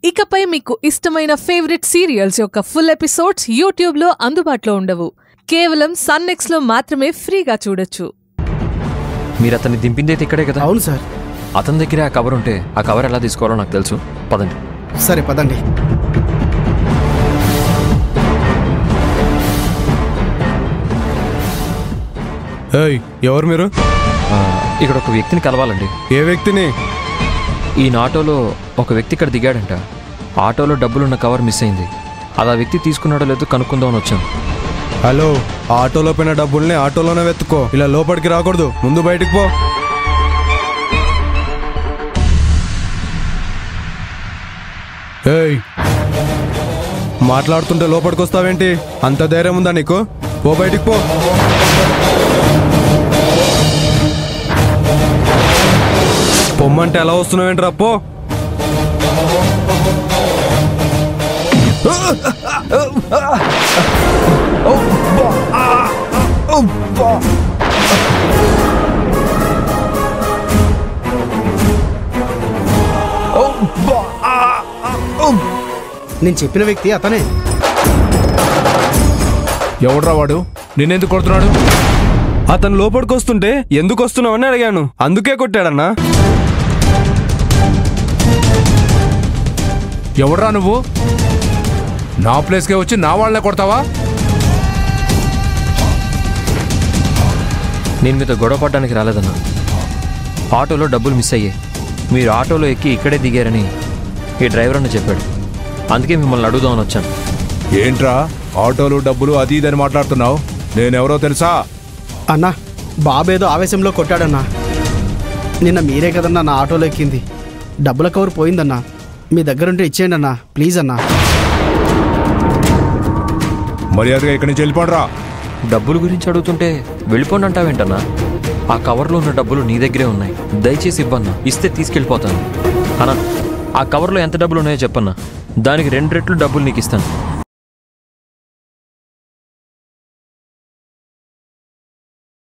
ఇకపై మీకు ఇష్టమైన ఫేవరెట్ సీరియల్స్ యొక్క ఫుల్ ఎపిసోడ్స్ యూట్యూబ్లో అందుబాటులో ఉండవు కేవలం సన్నెక్స్లో మాత్రమే ఫ్రీగా చూడొచ్చు మీరు అతన్ని దింపిందైతే ఇక్కడే కదా అవును సార్ అతని దగ్గరే ఆ కవర్ ఉంటే ఆ కవర్ ఎలా తీసుకోవాలో నాకు తెలుసు పదండి సరే పదండి ఏయ్ ఎవరు మీరు ఆ, ఇక్కడ ఒక వ్యక్తిని కలవాలండి ఏ వ్యక్తిని ఈ ఆటోలో ఒక వ్యక్తి ఇక్కడ దిగాడంట ఆటోలో డబ్బులున్న కవర్ మిస్ అయింది అది ఆ వ్యక్తి తీసుకున్నాడో లేదో కనుక్కుందామని వచ్చాను హలో ఆటోలో పోయిన డబ్బుల్ని ఆటోలోనే వెతుక్కో ఇలా లోపలికి రాకూడదు ముందు బయటికి పో ఏయ్ మాట్లాడుతుంటే లోపలికి వస్తావేంటి అంత ధైర్యం ఉందా నీకు పో బయటికి పో పొమ్మంటే ఎలా వస్తున్నావేంట్రా పో నేను చెప్పిన వ్యక్తి అతనే ఎవడ్రా వాడు నిన్నెందుకు కొడుతున్నాడు అతను లోపలికి వస్తుంటే ఎందుకు వస్తున్నావని అడిగాను అందుకే కొట్టాడన్నా ఎవడ్రా నువ్వు నా ప్లేస్కే వచ్చి నా వాళ్ళనే కొడతావా నేను మీతో గొడవ పడడానికి రాలేదన్నా ఆటోలో డబ్బులు మిస్ అయ్యాయి మీరు ఆటోలో ఎక్కి ఇక్కడే దిగారని ఈ డ్రైవర్ అన్న చెప్పాడు అందుకే మిమ్మల్ని అడుగుదామని వచ్చాను ఏంట్రా ఆటోలు డబ్బులు అది ఇదని మాట్లాడుతున్నావు నేనెవరో తెలుసా అన్నా బాబేదో ఆవేశంలో కొట్టాడన్నా నిన్న మీరే కదన్నా నా ఆటోలో ఎక్కింది డబ్బుల కవర్ పోయిందన్నా మీ దగ్గరుంటే ఇచ్చేయండి అన్నా ప్లీజ్ అన్నా మర్యాదగా ఇక్కడి నుంచి వెళ్ళిపోండిరా డబ్బుల గురించి అడుగుతుంటే వెళ్ళిపోండి అంటావేంటన్నా ఆ కవర్లో ఉన్న డబ్బులు నీ దగ్గరే ఉన్నాయి దయచేసి ఇవ్వన్నా ఇస్తే తీసుకెళ్ళిపోతాను అన్నా ఆ కవర్లో ఎంత డబ్బులు ఉన్నాయో చెప్పన్నా దానికి రెండు రెట్లు డబ్బులు నీకు ఇస్తాను